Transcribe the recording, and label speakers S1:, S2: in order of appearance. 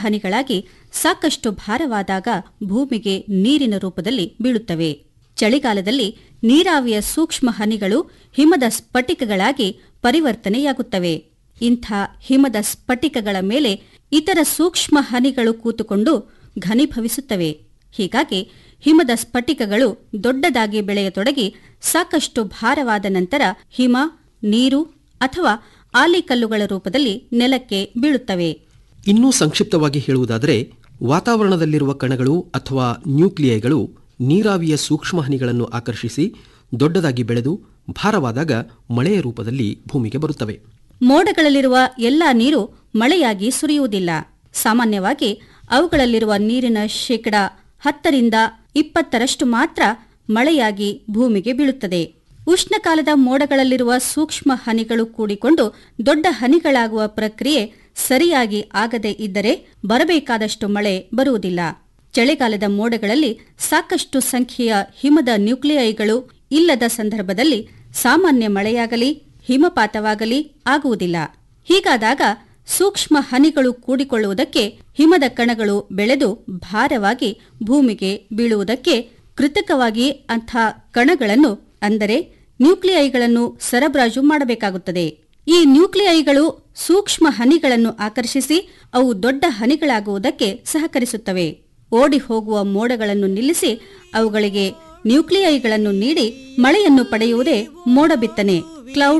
S1: ಹನಿಗಳಾಗಿ ಸಾಕಷ್ಟು ಭಾರವಾದಾಗ ಭೂಮಿಗೆ ನೀರಿನ ರೂಪದಲ್ಲಿ ಬೀಳುತ್ತವೆ ಚಳಿಗಾಲದಲ್ಲಿ ನೀರಾವಿಯ ಸೂಕ್ಷ್ಮ ಹನಿಗಳು ಹಿಮದ ಸ್ಫಟಿಕಗಳಾಗಿ ಪರಿವರ್ತನೆಯಾಗುತ್ತವೆ ಇಂಥ ಹಿಮದ ಸ್ಫಟಿಕಗಳ ಮೇಲೆ ಇತರ ಸೂಕ್ಷ್ಮ ಹನಿಗಳು ಕೂತುಕೊಂಡು ಘನೀಭವಿಸುತ್ತವೆ ಹೀಗಾಗಿ ಹಿಮದ ಸ್ಫಟಿಕಗಳು ದೊಡ್ಡದಾಗಿ ಬೆಳೆಯತೊಡಗಿ ಸಾಕಷ್ಟು ಭಾರವಾದ ನಂತರ ಹಿಮ ನೀರು ಅಥವಾ ಆಲಿಕಲ್ಲುಗಳ ರೂಪದಲ್ಲಿ ನೆಲಕ್ಕೆ ಬೀಳುತ್ತವೆ
S2: ಇನ್ನೂ ಸಂಕ್ಷಿಪ್ತವಾಗಿ ಹೇಳುವುದಾದರೆ ವಾತಾವರಣದಲ್ಲಿರುವ ಕಣಗಳು ಅಥವಾ ನ್ಯೂಕ್ಲಿಯೈಗಳು ನೀರಾವಿಯ ಸೂಕ್ಷ್ಮ ಹನಿಗಳನ್ನು ಆಕರ್ಷಿಸಿ ದೊಡ್ಡದಾಗಿ ಬೆಳೆದು ಭಾರವಾದಾಗ ಮಳೆಯ ರೂಪದಲ್ಲಿ ಭೂಮಿಗೆ ಬರುತ್ತವೆ
S1: ಮೋಡಗಳಲ್ಲಿರುವ ಎಲ್ಲಾ ನೀರು ಮಳೆಯಾಗಿ ಸುರಿಯುವುದಿಲ್ಲ ಸಾಮಾನ್ಯವಾಗಿ ಅವುಗಳಲ್ಲಿರುವ ನೀರಿನ ಶೇಕಡ ಹತ್ತರಿಂದ ಇಪ್ಪತ್ತರಷ್ಟು ಮಾತ್ರ ಮಳೆಯಾಗಿ ಭೂಮಿಗೆ ಬೀಳುತ್ತದೆ ಉಷ್ಣಕಾಲದ ಮೋಡಗಳಲ್ಲಿರುವ ಸೂಕ್ಷ್ಮ ಹನಿಗಳು ಕೂಡಿಕೊಂಡು ದೊಡ್ಡ ಹನಿಗಳಾಗುವ ಪ್ರಕ್ರಿಯೆ ಸರಿಯಾಗಿ ಆಗದೇ ಇದ್ದರೆ ಬರಬೇಕಾದಷ್ಟು ಮಳೆ ಬರುವುದಿಲ್ಲ ಚಳಿಗಾಲದ ಮೋಡಗಳಲ್ಲಿ ಸಾಕಷ್ಟು ಸಂಖ್ಯೆಯ ಹಿಮದ ನ್ಯೂಕ್ಲಿಯೈಗಳು ಇಲ್ಲದ ಸಂದರ್ಭದಲ್ಲಿ ಸಾಮಾನ್ಯ ಮಳೆಯಾಗಲಿ ಹಿಮಪಾತವಾಗಲಿ ಆಗುವುದಿಲ್ಲ ಹೀಗಾದಾಗ ಸೂಕ್ಷ್ಮ ಹನಿಗಳು ಕೂಡಿಕೊಳ್ಳುವುದಕ್ಕೆ ಹಿಮದ ಕಣಗಳು ಬೆಳೆದು ಭಾರವಾಗಿ ಭೂಮಿಗೆ ಬೀಳುವುದಕ್ಕೆ ಕೃತಕವಾಗಿ ಅಂಥ ಕಣಗಳನ್ನು ಅಂದರೆ ನ್ಯೂಕ್ಲಿಯೈಗಳನ್ನು ಸರಬರಾಜು ಮಾಡಬೇಕಾಗುತ್ತದೆ ಈ ನ್ಯೂಕ್ಲಿಯೈಗಳು ಸೂಕ್ಷ್ಮ ಹನಿಗಳನ್ನು ಆಕರ್ಷಿಸಿ ಅವು ದೊಡ್ಡ ಹನಿಗಳಾಗುವುದಕ್ಕೆ ಸಹಕರಿಸುತ್ತವೆ ಓಡಿ ಹೋಗುವ ಮೋಡಗಳನ್ನು ನಿಲ್ಲಿಸಿ ಅವುಗಳಿಗೆ ನ್ಯೂಕ್ಲಿಯೈಗಳನ್ನು ನೀಡಿ ಮಳೆಯನ್ನು ಪಡೆಯುವುದೇ ಮೋಡ ಬಿತ್ತನೆ ಕ್ಲೌಡ್